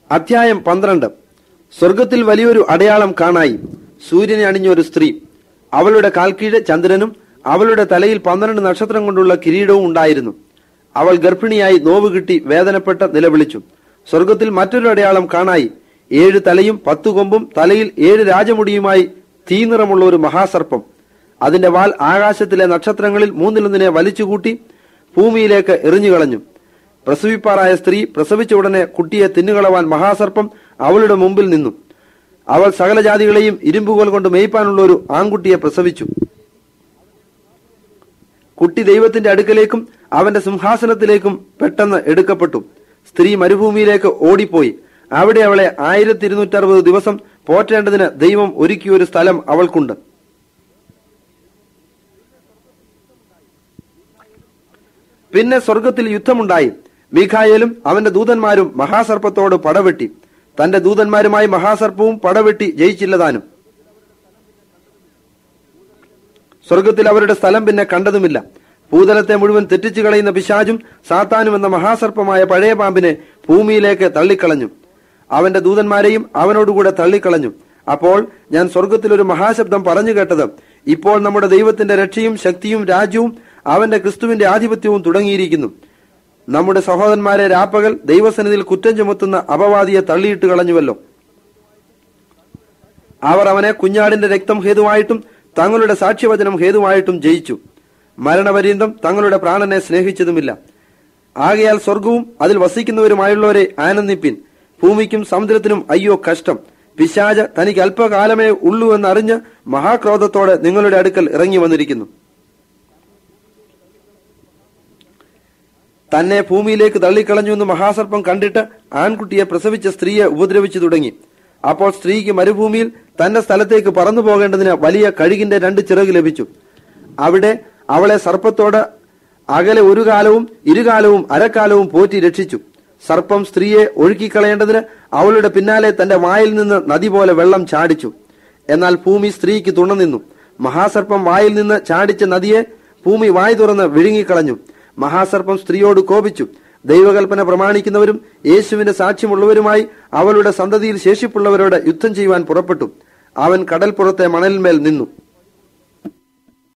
അധ്യായം പന്ത്രണ്ട് സ്വർഗത്തിൽ വലിയൊരു അടയാളം കാണായി സൂര്യനെ അണിഞ്ഞ ഒരു സ്ത്രീ അവളുടെ കാൽക്കീഴ് ചന്ദ്രനും അവളുടെ തലയിൽ പന്ത്രണ്ട് നക്ഷത്രം കൊണ്ടുള്ള കിരീടവും ഉണ്ടായിരുന്നു അവൾ ഗർഭിണിയായി നോവ് കിട്ടി വേദനപ്പെട്ട് നിലവിളിച്ചു സ്വർഗത്തിൽ മറ്റൊരു അടയാളം കാണായി ഏഴ് തലയും പത്തു കൊമ്പും തലയിൽ ഏഴ് രാജമുടിയുമായി തീനിറമുള്ള ഒരു മഹാസർപ്പം അതിന്റെ വാൽ ആകാശത്തിലെ നക്ഷത്രങ്ങളിൽ മൂന്നിലൊന്നിനെ വലിച്ചുകൂട്ടി ഭൂമിയിലേക്ക് എറിഞ്ഞുകളഞ്ഞു പ്രസവിപ്പാറായ സ്ത്രീ പ്രസവിച്ച ഉടനെ കുട്ടിയെ തിന്നുകളവാൻ മഹാസർപ്പം അവളുടെ മുമ്പിൽ നിന്നു അവൾ സകല ജാതികളെയും ഇരുമ്പുകോൽ കൊണ്ട് മേയ്പ്പാനുള്ള ഒരു ആൺകുട്ടിയെ പ്രസവിച്ചു കുട്ടി ദൈവത്തിന്റെ അടുക്കലേക്കും അവന്റെ സിംഹാസനത്തിലേക്കും പെട്ടെന്ന് എടുക്കപ്പെട്ടു സ്ത്രീ മരുഭൂമിയിലേക്ക് ഓടിപ്പോയി അവിടെ അവളെ ആയിരത്തി ഇരുന്നൂറ്ററുപത് ദിവസം പോറ്റേണ്ടതിന് ദൈവം ഒരുക്കിയ ഒരു സ്ഥലം അവൾക്കുണ്ട് പിന്നെ സ്വർഗത്തിൽ യുദ്ധമുണ്ടായി മീഖായേലും അവന്റെ ദൂതന്മാരും മഹാസർപ്പത്തോട് പടവെട്ടി തന്റെ ദൂതന്മാരുമായി മഹാസർപ്പവും പടവെട്ടി ജയിച്ചില്ലതാനും സ്വർഗത്തിൽ അവരുടെ സ്ഥലം പിന്നെ കണ്ടതുമില്ല ഭൂതലത്തെ മുഴുവൻ തെറ്റിച്ചു കളയുന്ന പിശാചും സാത്താനും എന്ന മഹാസർപ്പമായ പഴയ പാമ്പിനെ ഭൂമിയിലേക്ക് തള്ളിക്കളഞ്ഞു അവന്റെ ദൂതന്മാരെയും അവനോടുകൂടെ തള്ളിക്കളഞ്ഞു അപ്പോൾ ഞാൻ സ്വർഗത്തിൽ ഒരു മഹാശബ്ദം പറഞ്ഞു കേട്ടത് ഇപ്പോൾ നമ്മുടെ ദൈവത്തിന്റെ രക്ഷയും ശക്തിയും രാജ്യവും അവന്റെ ക്രിസ്തുവിന്റെ ആധിപത്യവും തുടങ്ങിയിരിക്കുന്നു നമ്മുടെ സഹോദരന്മാരെ രാപ്പകൽ ദൈവസന്നിധിയിൽ കുറ്റം ചുമത്തുന്ന അപവാദിയെ തള്ളിയിട്ട് കളഞ്ഞുവല്ലോ അവർ അവനെ കുഞ്ഞാടിന്റെ രക്തം ഹേതുവായിട്ടും തങ്ങളുടെ സാക്ഷ്യവചനം ഹേതുവായിട്ടും ജയിച്ചു മരണപര്യന്തം തങ്ങളുടെ പ്രാണനെ സ്നേഹിച്ചതുമില്ല ആകയാൽ സ്വർഗവും അതിൽ വസിക്കുന്നവരുമായുള്ളവരെ ആനന്ദിപ്പിൻ ഭൂമിക്കും സമുദ്രത്തിനും അയ്യോ കഷ്ടം പിശാജ് തനിക്ക് അല്പകാലമേ ഉള്ളൂ എന്നറിഞ്ഞ് മഹാക്രോധത്തോടെ നിങ്ങളുടെ അടുക്കൽ ഇറങ്ങി വന്നിരിക്കുന്നു തന്നെ ഭൂമിയിലേക്ക് തള്ളിക്കളഞ്ഞു എന്ന് മഹാസർപ്പം കണ്ടിട്ട് ആൺകുട്ടിയെ പ്രസവിച്ച സ്ത്രീയെ ഉപദ്രവിച്ചു തുടങ്ങി അപ്പോൾ സ്ത്രീക്ക് മരുഭൂമിയിൽ തന്റെ സ്ഥലത്തേക്ക് പറന്നു പോകേണ്ടതിന് വലിയ കഴുകിന്റെ രണ്ട് ചിറക് ലഭിച്ചു അവിടെ അവളെ സർപ്പത്തോട് അകലെ ഒരു കാലവും ഇരുകാലവും അരക്കാലവും പോറ്റി രക്ഷിച്ചു സർപ്പം സ്ത്രീയെ ഒഴുക്കിക്കളയേണ്ടതിന് അവളുടെ പിന്നാലെ തന്റെ വായിൽ നിന്ന് നദി പോലെ വെള്ളം ചാടിച്ചു എന്നാൽ ഭൂമി സ്ത്രീക്ക് തുണനിന്നു മഹാസർപ്പം വായിൽ നിന്ന് ചാടിച്ച നദിയെ ഭൂമി വായ് തുറന്ന് വിഴുങ്ങിക്കളഞ്ഞു മഹാസർപ്പം സ്ത്രീയോട് കോപിച്ചു ദൈവകൽപ്പന പ്രമാണിക്കുന്നവരും യേശുവിന്റെ സാക്ഷ്യമുള്ളവരുമായി അവളുടെ സന്തതിയിൽ ശേഷിപ്പുള്ളവരോട് യുദ്ധം ചെയ്യുവാൻ പുറപ്പെട്ടു അവൻ കടൽപ്പുറത്തെ മണലിന്മേൽ നിന്നു